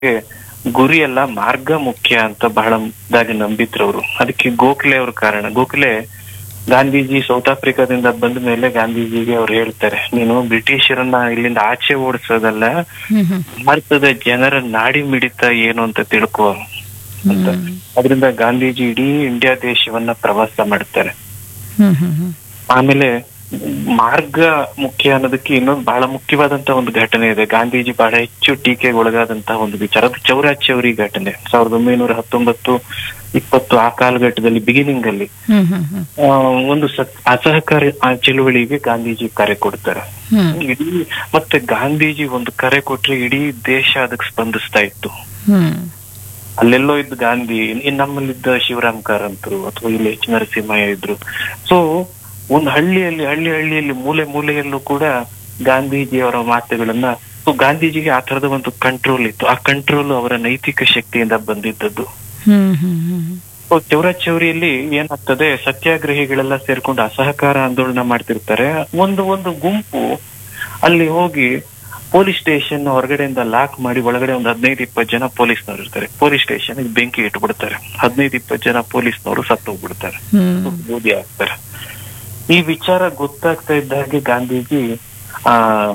ಗುರಿ ಅಲ್ಲ ಮಾರ್ಗ ಮುಖ್ಯ ಅಂತ ಬಹಳದಾಗಿ ನಂಬಿದ್ರು ಅವರು ಅದಕ್ಕೆ ಗೋಖಲೆ ಅವ್ರ ಕಾರಣ ಗೋಖಲೆ ಗಾಂಧೀಜಿ ಸೌತ್ ಆಫ್ರಿಕಾದಿಂದ ಬಂದ ಮೇಲೆ ಗಾಂಧೀಜಿಗೆ ಅವ್ರು ಹೇಳ್ತಾರೆ ನೀನು ಬ್ರಿಟಿಷರನ್ನ ಇಲ್ಲಿಂದ ಆಚೆ ಓಡಿಸೋದಲ್ಲ ಹ್ಮ್ ಹ್ಮ್ ಭಾರತದ ಜನರ ನಾಡಿ ಮಿಡಿತ ಏನು ಅಂತ ತಿಳ್ಕೊ ಅಂತ ಅದರಿಂದ ಗಾಂಧೀಜಿ ಇಡೀ ಇಂಡಿಯಾ ದೇಶವನ್ನ ಪ್ರವಾಸ ಮಾಡ್ತಾರೆ ಹ್ಮ್ ಹ್ಮ್ ಹ್ಮ್ ಆಮೇಲೆ ಮಾರ್ಗ ಮುಖ್ಯ ಅನ್ನೋದಕ್ಕೆ ಇನ್ನೊಂದು ಬಹಳ ಮುಖ್ಯವಾದಂತ ಒಂದು ಘಟನೆ ಇದೆ ಗಾಂಧೀಜಿ ಬಹಳ ಹೆಚ್ಚು ಟೀಕೆಗೆ ಒಳಗಾದಂತಹ ಒಂದು ವಿಚಾರ ಅದು ಚೌರಾ ಚೌರಿ ಘಟನೆ ಸಾವಿರದ ಒಂಬೈನೂರ ಹತ್ತೊಂಬತ್ತು ಇಪ್ಪತ್ತು ಆ ಕಾಲಘಟ್ಟದಲ್ಲಿ ಬಿಗಿನಿಂಗ್ ಅಲ್ಲಿ ಹ್ಮ್ ಹ್ಮ್ ಹ್ಮ್ ಆ, ಒಂದು ಸತ್- ಅಸಹಕಾರ ಆ ಚಳುವಳಿಗೆ ಗಾಂಧೀಜಿ ಕರೆ ಕೊಡ್ತಾರೆ ಹ್ಮ್ ಇಡೀ ಮತ್ತೆ ಗಾಂಧೀಜಿ ಒಂದು ಕರೆ ಕೊಟ್ರೆ ಇಡೀ ದೇಶ ಅದಕ್ಕೆ ಸ್ಪಂದಿಸ್ತಾ ಇತ್ತು ಹ್ಮ್ ಅಲ್ಲೆಲ್ಲೋ ಇದ್ದ ಗಾಂಧಿ ಇನ್ ನಮ್ಮಲ್ಲಿದ್ದ ಶಿವರಾಮ್ ಕಾರಂತರು ಅಥವಾ ಇಲ್ಲಿ ಎಚ್ ನರಸಿಂಹಯ್ಯ ಇದ್ರು ಸೊ ಒಂದು ಹಳ್ಳಿಯಲ್ಲಿ ಹಳ್ಳಿ ಹಳ್ಳಿಯಲ್ಲಿ ಮೂಲೆ ಮೂಲೆಯಲ್ಲೂ ಕೂಡ ಗಾಂಧೀಜಿಯವರ ಮಾತುಗಳನ್ನ ಸೊ ಗಾಂಧೀಜಿಗೆ ಆ ತರದ ಒಂದು ಕಂಟ್ರೋಲ್ ಇತ್ತು ಆ ಕಂಟ್ರೋಲ್ ಅವರ ನೈತಿಕ ಶಕ್ತಿಯಿಂದ ಬಂದಿದ್ದದ್ದು ಹ್ಮ್ ಹ್ಮ್ ಹ್ಮ್ ಸೊ ಚೌರಾಚೌರಿಯಲ್ಲಿ ಏನಾಗ್ತದೆ ಸತ್ಯಾಗ್ರಹಿಗಳೆಲ್ಲ ಸೇರ್ಕೊಂಡು ಅಸಹಕಾರ ಆಂದೋಲನ ಮಾಡ್ತಿರ್ತಾರೆ ಒಂದು ಒಂದು ಗುಂಪು ಅಲ್ಲಿ ಹೋಗಿ ಪೊಲೀಸ್ ಸ್ಟೇಷನ್ ಹೊರಗಡೆಯಿಂದ ಲಾಕ್ ಮಾಡಿ ಒಳಗಡೆ ಒಂದು ಹದಿನೈದು ಇಪ್ಪತ್ತು ಜನ ಪೊಲೀಸ್ನವ್ರು ಇರ್ತಾರೆ ಪೊಲೀಸ್ ಸ್ಟೇಷನ್ ಬೆಂಕಿ ಇಟ್ಬಿಡ್ತಾರೆ ಹದಿನೈದು ಇಪ್ಪತ್ತು ಜನ ಪೊಲೀಸ್ನವರು ಸತ್ತು ಹೋಗ್ಬಿಡ್ತಾರೆ ಹ್ಮ್ ಬೂದಿ ಆಗ್ತಾರೆ ಈ ವಿಚಾರ ಗೊತ್ತಾಗ್ತಾ ಇದ್ದ ಹಾಗೆ ಗಾಂಧೀಜಿ ಆ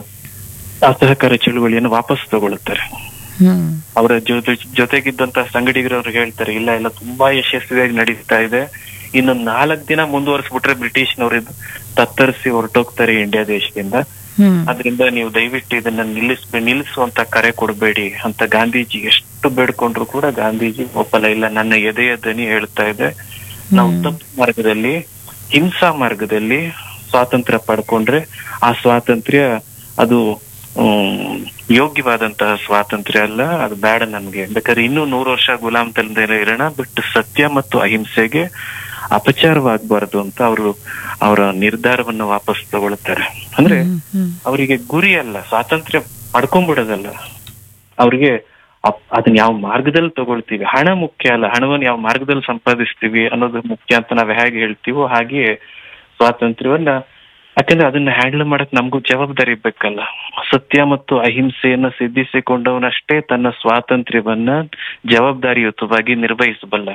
ಅಸಹಕಾರ ಚಳುವಳಿಯನ್ನು ವಾಪಸ್ ತಗೊಳ್ಳುತ್ತಾರೆ ಹ್ಮ್ ಅವರ ಜೊತೆ ಜೊತೆಗಿದ್ದಂತ ಸಂಗಡಿಗರು ಅವ್ರು ಹೇಳ್ತಾರೆ ಇಲ್ಲ ಎಲ್ಲ ತುಂಬಾ ಯಶಸ್ವಿಯಾಗಿ ನಡೀತಾ ಇದೆ ಇನ್ನು ನಾಲ್ಕ್ ದಿನ ಮುಂದುವರಿಸ್ಬಿಟ್ರೆ ಬ್ರಿಟಿಷ್ನವರು ಇದು ತತ್ತರಿಸಿ ಹೊರಟೋಗ್ತಾರೆ ಇಂಡಿಯಾ ದೇಶದಿಂದ ಹ್ಮ್ ಅದರಿಂದ ನೀವು ದಯವಿಟ್ಟು ಇದನ್ನ ನಿಲ್ಲಿಸ್ಬೇ ನಿಲ್ಲಿಸುವಂತ ಕರೆ ಕೊಡಬೇಡಿ ಅಂತ ಗಾಂಧೀಜಿ ಎಷ್ಟು ಬೇಡ್ಕೊಂಡ್ರು ಕೂಡ ಗಾಂಧೀಜಿ ಒಪ್ಪಲ್ಲ ಇಲ್ಲ ನನ್ನ ಎದೆಯ ದನಿ ಹೇಳ್ತಾ ಇದೆ ನಾವು ತಪ್ಪು ಮಾರ್ಗದಲ್ಲಿ ಹಿಂಸಾ ಮಾರ್ಗದಲ್ಲಿ ಸ್ವಾತಂತ್ರ್ಯ ಪಡ್ಕೊಂಡ್ರೆ ಆ ಸ್ವಾತಂತ್ರ್ಯ ಅದು ಹ್ಮ್, ಯೋಗ್ಯವಾದಂತಹ ಸ್ವಾತಂತ್ರ್ಯ ಅಲ್ಲ ಅದು ಬೇಡ ನಮ್ಗೆ ಬೇಕಾದ್ರೆ ಇನ್ನೂ ನೂರು ವರ್ಷ ಗುಲಾಮ್ ತಲದೇ ಇರೋಣ ಬಟ್ ಸತ್ಯ ಮತ್ತು ಅಹಿಂಸೆಗೆ ಅಪಚಾರವಾಗಬಾರದು ಅಂತ ಅವರು ಅವರ ನಿರ್ಧಾರವನ್ನ ವಾಪಸ್ ತಗೊಳ್ತಾರೆ ಅಂದ್ರೆ ಹ್ಮ್ ಹ್ಮ್ ಅವರಿಗೆ ಗುರಿ ಅಲ್ಲ ಸ್ವಾತಂತ್ರ್ಯ ಪಡ್ಕೊಂಡ್ಬಿಡೋದಲ್ಲ ಅವ್ರಿಗೆ ಅಪ್- ಅದನ್ನ ಯಾವ ಮಾರ್ಗದಲ್ಲಿ ತಗೊಳ್ತೀವಿ ಹಣ ಮುಖ್ಯ ಅಲ್ಲ ಹಣವನ್ನು ಯಾವ ಮಾರ್ಗದಲ್ಲಿ ಸಂಪಾದಿಸ್ತೀವಿ ಅನ್ನೋದು ಮುಖ್ಯ ಅಂತ ನಾವ್ ಹೇಗೆ ಹೇಳ್ತೀವೋ ಹಾಗೆ ಸ್ವಾತಂತ್ರ್ಯವನ್ನ ಯಾಕಂದ್ರೆ ಅದನ್ನ ಹ್ಯಾಂಡಲ್ ಮಾಡಕ್ ನಮಗೂ ಜವಾಬ್ದಾರಿ ಬೇಕಲ್ಲ ಸತ್ಯ ಮತ್ತು ಅಹಿಂಸೆಯನ್ನ ಸಿದ್ಧಿಸಿಕೊಂಡವನಷ್ಟೇ ತನ್ನ ಸ್ವಾತಂತ್ರ್ಯವನ್ನ ಜವಾಬ್ದಾರಿಯುತವಾಗಿ ನಿರ್ವಹಿಸಬಲ್ಲ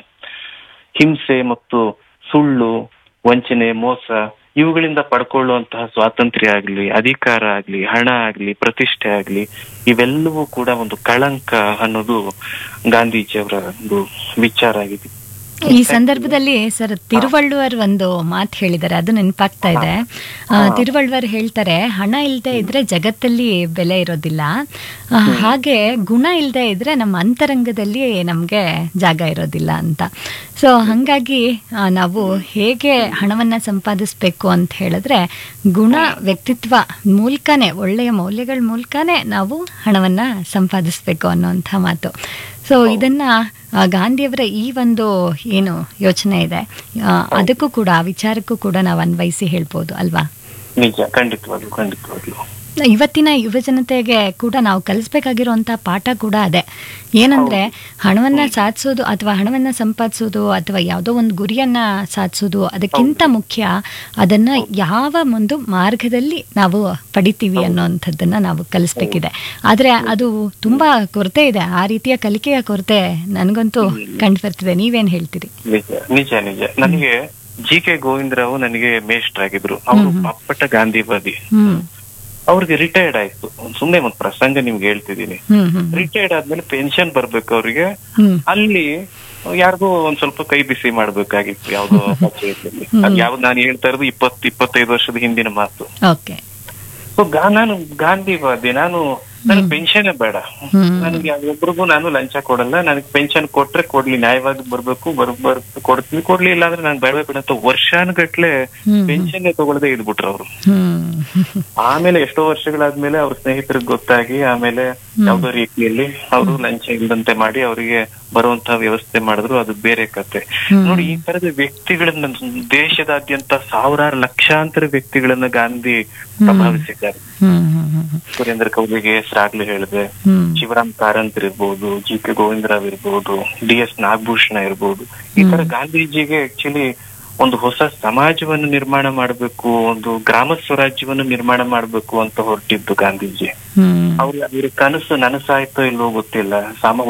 ಹಿಂಸೆ ಮತ್ತು ಸುಳ್ಳು ವಂಚನೆ ಮೋಸ ಇವುಗಳಿಂದ ಪಡ್ಕೊಳ್ಳುವಂತಹ ಸ್ವಾತಂತ್ರ್ಯ ಆಗ್ಲಿ ಅಧಿಕಾರ ಆಗ್ಲಿ ಹಣ ಆಗ್ಲಿ ಪ್ರತಿಷ್ಠೆ ಆಗ್ಲಿ ಇವೆಲ್ಲವೂ ಕೂಡ ಒಂದು ಕಳಂಕ ಅನ್ನೋದು ಗಾಂಧೀಜಿಯವರ ಒಂದು ವಿಚಾರ ಆಗಿದೆ ಈ ಸಂದರ್ಭದಲ್ಲಿ ಸರ್ ತಿರುವಳ್ಳುವರ್ ಒಂದು ಮಾತು ಹೇಳಿದ್ದಾರೆ ಅದು ನೆನಪಾಗ್ತಾ ಇದೆ ಆ, ತಿರುವಳ್ಳುವರ್ ಹೇಳ್ತಾರೆ ಹಣ ಇಲ್ಲದೆ ಇದ್ರೆ ಜಗತ್ತಲ್ಲಿ ಬೆಲೆ ಇರೋದಿಲ್ಲ ಆ, ಹಾಗೆ ಗುಣ ಇಲ್ಲದೆ ಇದ್ರೆ ನಮ್ಮ ಅಂತರಂಗದಲ್ಲಿ ನಮಗೆ ಜಾಗ ಇರೋದಿಲ್ಲ ಅಂತ ಸೊ ಹಾಗಾಗಿ ಆ, ನಾವು ಹೇಗೆ ಹಣವನ್ನ ಸಂಪಾದಿಸ್ಬೇಕು ಅಂತ ಹೇಳಿದ್ರೆ ಗುಣ ವ್ಯಕ್ತಿತ್ವ ಮೂಲಕನೇ ಒಳ್ಳೆಯ ಮೌಲ್ಯಗಳ ಮೂಲಕನೇ ನಾವು ಹಣವನ್ನ ಸಂಪಾದಿಸ್ಬೇಕು ಅನ್ನೋಂಥ ಮಾತು ಸೊ ಇದನ್ನ ಆ, ಗಾಂಧಿಯವರ ಈ ಒಂದು ಏನು ಯೋಚನೆ ಇದೆ ಆ, ಅದಕ್ಕೂ ಕೂಡ ಆ ವಿಚಾರಕ್ಕೂ ಕೂಡ ನಾವು ಅನ್ವಯಿಸಿ ಹೇಳ್ಬೋದು ಅಲ್ವಾ ನಿಜ ಖಂಡಿತವಾಗ್ಲು ಖಂಡಿತವಾಗ್ಲು ಇವತ್ತಿನ ಯುವ ಜನತೆಗೆ ಕೂಡ ನಾವು ಕಲಿಸ್ಬೇಕಾಗಿರುವಂತ ಪಾಠ ಕೂಡ ಅದೇ ಏನಂದ್ರೆ ಹಣವನ್ನ ಸಾಧಿಸೋದು ಅಥವಾ ಹಣವನ್ನ ಸಂಪಾದಿಸೋದು ಅಥವಾ ಯಾವುದೋ ಒಂದು ಗುರಿಯನ್ನ ಸಾಧಿಸೋದು ಅದಕ್ಕಿಂತ ಮುಖ್ಯ ಅದನ್ನ ಯಾವ ಒಂದು ಮಾರ್ಗದಲ್ಲಿ ನಾವು ಪಡಿತೀವಿ ಅನ್ನೋಂಥದ್ದನ್ನ ನಾವು ಕಲಿಸ್ಬೇಕಿದೆ ಆದ್ರೆ ಅದು ತುಂಬಾ ಕೊರತೆ ಇದೆ ಆ ರೀತಿಯ ಕಲಿಕೆಯ ಕೊರತೆ ನನಗಂತೂ ಕಂಡು ಬರ್ತಿದೆ ನೀವೇನ್ ಹೇಳ್ತೀರಿ ನಿಜ ನಿಜ ನಿಜ ನನಗೆ ಜಿ ಕೆ ಗೋವಿಂದರಾವ್ ನನಗೆ ಮೇಷ್ಟ್ರಾಗಿದ್ರು ಅವರು ಅಪ್ಪಟ ಗಾಂಧಿವಾದಿ ಹ್ಮ್ ಅವ್ರಿಗೆ ರಿಟೈರ್ಡ್ ಆಯ್ತು ಸುಮ್ನೆ ಒಂದ್ ಪ್ರಸಂಗ ನಿಮ್ಗೆ ಹೇಳ್ತಿದ್ದೀನಿ ಹ್ಮ್ ಹ್ಮ್ ರಿಟೈರ್ಡ್ ಆದ್ಮೇಲೆ ಪೆನ್ಷನ್ ಬರ್ಬೇಕು ಅವ್ರಿಗೆ ಹ್ಮ್ ಅಲ್ಲಿ ಯಾರಿಗೂ ಒಂದ್ ಸ್ವಲ್ಪ ಕೈ ಬಿಸಿ ಮಾಡ್ಬೇಕಾಗಿತ್ತು ಯಾವ್ದೋ ಪಂಚಾಯತಿಯಲ್ಲಿ ಅದ್ ಯಾವ್ದು ನಾನು ಹೇಳ್ತಾ ಇರೋದು ಇಪ್ಪತ್ ಇಪ್ಪತ್ತೈದು ವರ್ಷದ ಹಿಂದಿನ ಮಾತು ಓಕೆ ಸೊ ಗಾ- ನಾನು ಗಾಂಧಿವಾದಿ ನಾನು ನನಗೆ ಪೆನ್ಷನ್ ಬೇಡ ಹ್ಮ್. ನನಗೆ ಒಬ್ರಿಗೂ ನಾನು ಲಂಚ ಕೊಡಲ್ಲ ನನಗೆ ಪೆನ್ಷನ್ ಕೊಟ್ರೆ ಕೊಡ್ಲಿ ನ್ಯಾಯವಾಗಿ ಬರ್ಬೇಕು ಬರ್ ಬರ್ ಕೊಡ್ತೀನಿ ಕೊಡ್ಲಿ ಇಲ್ಲ ಅಂದ್ರೆ ನಾನು ಬೇಡ ಬೇಡ ಅಂತ ವರ್ಷಾನುಗಟ್ಲೆ ಹ್ಮ್. ಪೆನ್ಷನ್ ತಗೊಳ್ಳದೆ ಇದ್ಬಿಟ್ರು ಅವರು ಹ್ಮ್ ಆಮೇಲೆ ಎಷ್ಟೋ ವರ್ಷಗಳಾದ್ಮೇಲೆ ಅವ್ರ ಸ್ನೇಹಿತರಿಗೆ ಗೊತ್ತಾಗಿ ಆಮೇಲೆ ಯಾವ್ದೋ ರೀತಿಯಲ್ಲಿ ಅವರು ಲಂಚ ಇಲ್ಲದಂತೆ ಮಾಡಿ ಅವರಿಗೆ ಬರುವಂತಹ ವ್ಯವಸ್ಥೆ ಮಾಡಿದ್ರು ಅದು ಬೇರೆ ಕತೆ ಹ್ಮ್. ನೋಡಿ ಈ ತರದ ವ್ಯಕ್ತಿಗಳನ್ನ ದೇಶದಾದ್ಯಂತ ಸಾವಿರಾರು ಲಕ್ಷಾಂತರ ವ್ಯಕ್ತಿಗಳನ್ನ ಗಾಂಧಿ ಪ್ರಭಾವಿಸಿದ್ದಾರೆ ಹ್ಮ್ ಹ್ಮ್ ಹ್ಮ್ ಸುರೇಂದ್ರ ಕೌಲಿಗೆ ಹೆಸರಾಗ್ಲೇ ಹೇಳಿದೆ ಹ್ಮ್ ಶಿವರಾಮ್ ಕಾರಂತ್ ಇರ್ಬೋದು ಜಿ ಕೆ ಗೋವಿಂದರಾವ್ ಇರ್ಬೋದು ಡಿ ಎಸ್ ನಾಗಭೂಷಣ ಇರ್ಬೋದು ಈ ತರ ಗಾಂಧೀಜಿಗೆ ಆಕ್ಚುಲಿ ಒಂದು ಹೊಸ ಸಮಾಜವನ್ನು ನಿರ್ಮಾಣ ಮಾಡಬೇಕು ಒಂದು ಗ್ರಾಮ ಸ್ವರಾಜ್ಯವನ್ನು ನಿರ್ಮಾಣ ಮಾಡಬೇಕು ಅಂತ ಹೊರಟಿದ್ದು ಗಾಂಧೀಜಿ ಹ್ಮ್ ಅವ್ರ ಅವ್ರ ಕನಸು ನನಸಾಯ್ತೋ ಇಲ್ವೋ ಗೊತ್ತಿಲ್ಲ ಸಾಮ